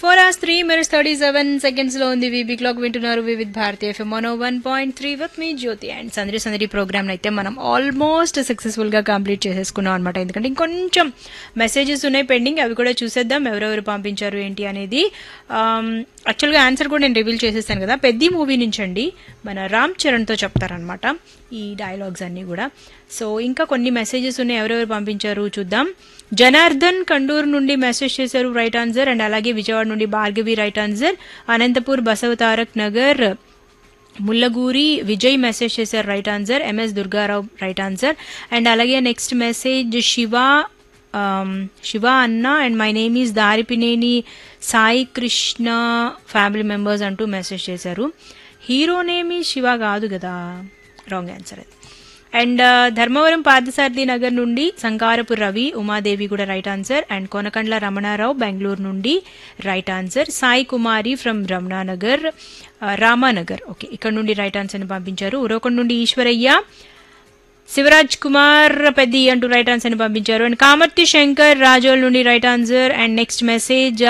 four hours three minutes thirty seven seconds లో ఉంది VB clock వింటున్నారు వివిధ్ భారతి ఎఫ్ఎం మనో వన్ పాయింట్ త్రీ విత్ మీ జ్యోతి అండ్ సందడి సందడి ప్రోగ్రామ్ అయితే మనం ఆల్మోస్ట్ సక్సెస్ఫుల్ గా కంప్లీట్ చేసేసుకున్నాం అనమాట ఎందుకంటే ఇంకొంచెం మెసేజెస్ ఉన్నాయి పెండింగ్ అవి కూడా చూసేద్దాం ఎవరెవరు పంపించారు ఏంటి అనేది యాక్చువల్గా ఆన్సర్ కూడా నేను రివీల్ చేసేసాను కదా పెద్ద మూవీ నుంచి అండి మన రామ్ చరణ్తో చెప్తారనమాట ఈ డైలాగ్స్ అన్నీ కూడా సో ఇంకా కొన్ని మెసేజెస్ ఉన్నాయి ఎవరెవరు పంపించారు చూద్దాం జనార్దన్ కండూరు నుండి మెసేజ్ చేశారు రైట్ ఆన్సర్ అండ్ అలాగే విజయవాడ నుండి Bhargavi right answer Anantapur Basava Tarak Nagar Mullaguri Vijay message చేశారు right answer M S Durgarao right answer and అలాగే నెక్స్ట్ మెసేజ్ శివ శివ అన్న and my name is Daripineni Sai Krishna family members అంటూ మెసేజ్ చేశారు హీరో నేమి శివ కాదు కదా రాంగ్ ఆన్సర్ అది అండ్ ధర్మవరం పార్థసారథి నగర్ నుండి సంకారపు రవి ఉమాదేవి కూడా right answer and Konakandla Ramanarao Bengaluru నుండి right answer Sai Kumari from రమణానగర్ Ramanagar okay ఇక్కడ నుండి రైట్ ఆన్సర్ని పంపించారు ఉరవకొండ నుండి ఈశ్వరయ్య శివరాజ్ కుమార్ పెద్ది అంటూ రైట్ ఆన్సర్ని పంపించారు అండ్ కామర్తి శంకర్ రాజోల్ నుండి right answer and next message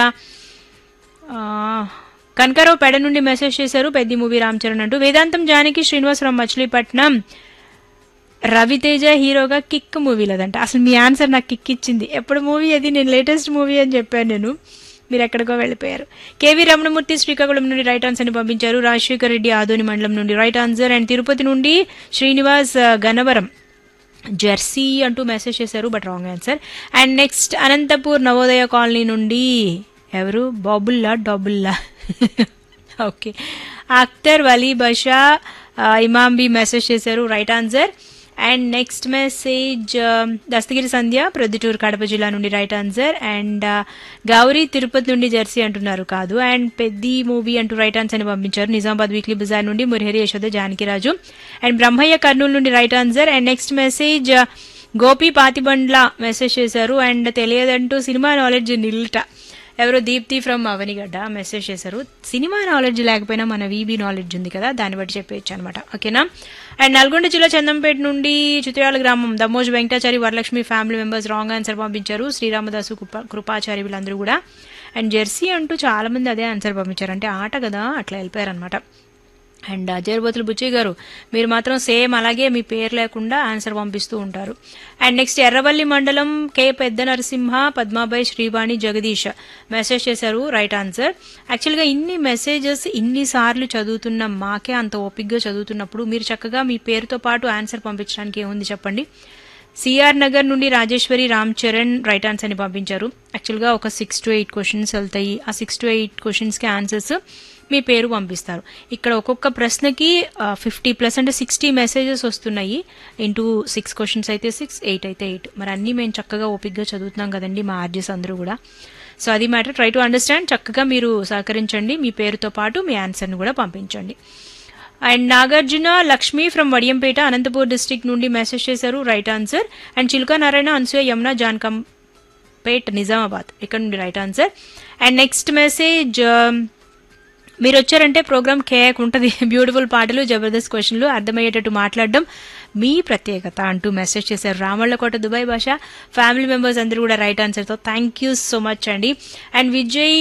Kanakarao పెడ నుండి మెసేజ్ చేశారు పెద్ద మూవీ రామ్ చరణ్ అంటూ వేదాంతం జానకి శ్రీనివాసరావు మచిలీపట్నం రవితేజ హీరోగా కిక్ మూవీలదంట అసలు మీ ఆన్సర్ నాకు కిక్ ఇచ్చింది ఎప్పుడు మూవీ అది నేను లేటెస్ట్ మూవీ అని చెప్పాను నేను మీరు ఎక్కడికో వెళ్ళిపోయారు కేవీ రమణమూర్తి శ్రీకాకుళం నుండి రైట్ ఆన్సర్ ని పంపించారు రాజశేఖర్ రెడ్డి ఆదోని మండలం నుండి రైట్ ఆన్సర్ అండ్ తిరుపతి నుండి శ్రీనివాస్ గనవరం జెర్సీ అంటూ మెసేజ్ చేశారు but wrong answer and next Anantapur Navodaya colony నుండి ఎవరు బాబుల్లా డబుల్లా ఓకే అఖ్తర్ వలీ బషా ఇమాంబి మెసేజ్ చేశారు right answer and next message Dastagiri Sandhya Proddatur Kadapa జిల్లా నుండి right answer and Gauri Tirupati నుండి జెర్సీ అంటున్నారు కాదు అండ్ పెద్ది మూవీ అంటూ రైట్ ఆన్సర్ అని పంపించారు నిజామాబాద్ వీక్లీ బజార్ నుండి మురిహరి యశోద జానకిరాజు అండ్ బ్రహ్మయ్య కర్నూలు నుండి right answer and next message Gopi Pathibandla message చేశారు అండ్ తెలియదంటూ సినిమా నాలెడ్జ్ నిల్ట ఎవరో దీప్తి ఫ్రమ్ అవనిగడ్డ మెసేజ్ చేశారు సినిమా నాలెడ్జ్ లేకపోయినా మన వీబీ నాలెడ్జ్ ఉంది కదా దాన్ని బట్టి చెప్పేయచ్చు అనమాట ఓకేనా అండ్ నల్గొండ జిల్లా చందంపేట నుండి చిత్రాల గ్రామం Damoj Venkatachari Varalakshmi family members wrong answer పంపించారు శ్రీరామదాసు కృపాచారి వీళ్ళందరూ కూడా అండ్ జెర్సీ అంటూ చాలా మంది అదే ఆన్సర్ పంపించారు అంటే ఆట కదా అట్లా వెళ్ళిపోయారు అనమాట అండ్ అజర్బోతులు బుచ్చయ్య గారు మీరు మాత్రం సేమ్ అలాగే మీ పేరు లేకుండా ఆన్సర్ పంపిస్తూ ఉంటారు అండ్ నెక్స్ట్ ఎర్రవల్లి మండలం కే పెద్ద నరసింహ పద్మాబాయి శ్రీవాణి జగదీష్ మెసేజ్ చేశారు రైట్ ఆన్సర్ యాక్చువల్గా ఇన్ని మెసేజెస్ ఇన్ని సార్లు చదువుతున్న మాకే అంత ఓపిక్గా చదువుతున్నప్పుడు మీరు చక్కగా మీ పేరుతో పాటు ఆన్సర్ పంపించడానికి ఏముంది చెప్పండి సిఆర్ నగర్ నుండి రాజేశ్వరి రామ్ చరణ్ రైట్ ఆన్సర్ ని పంపించారు యాక్చువల్గా ఒక సిక్స్ టు ఎయిట్ క్వశ్చన్స్ వెళ్తాయి ఆ సిక్స్ టు ఎయిట్ క్వశ్చన్స్కి ఆన్సర్స్ మీ పేరు పంపిస్తారు ఇక్కడ ఒక్కొక్క ప్రశ్నకి ఫిఫ్టీ ప్లస్ అంటే సిక్స్టీ మెసేజెస్ వస్తున్నాయి ఇంటూ సిక్స్ క్వశ్చన్స్ అయితే సిక్స్ ఎయిట్ అయితే ఎయిట్ మరి అన్నీ మేము చక్కగా ఓపిక్గా చదువుతున్నాం కదండి మా ఆర్జెస్ అందరూ కూడా సో అది మ్యాటర్ ట్రై టు అండర్స్టాండ్ చక్కగా మీరు సహకరించండి మీ పేరుతో పాటు మీ ఆన్సర్ని కూడా పంపించండి and Nagarjuna Lakshmi from Vadiyampet Anantapur district నుండి మెసేజ్ చేశారు right answer and Chiluka Narayana Anasuya Yamuna Jankampet Nizamabad ఇక్కడ నుండి right answer and next message మీరు వచ్చారంటే ప్రోగ్రామ్ కేక్ ఉంటుంది బ్యూటిఫుల్ పాటలు జబర్దస్త్ క్వశ్చన్లు అర్థమయ్యేటట్టు మాట్లాడడం మీ ప్రత్యేకత అంటూ మెసేజ్ చేశారు Ramallakota Dubai Basha family members అందరూ కూడా రైట్ ఆన్సర్తో థ్యాంక్ యూ సో మచ్ అండి అండ్ విజయ్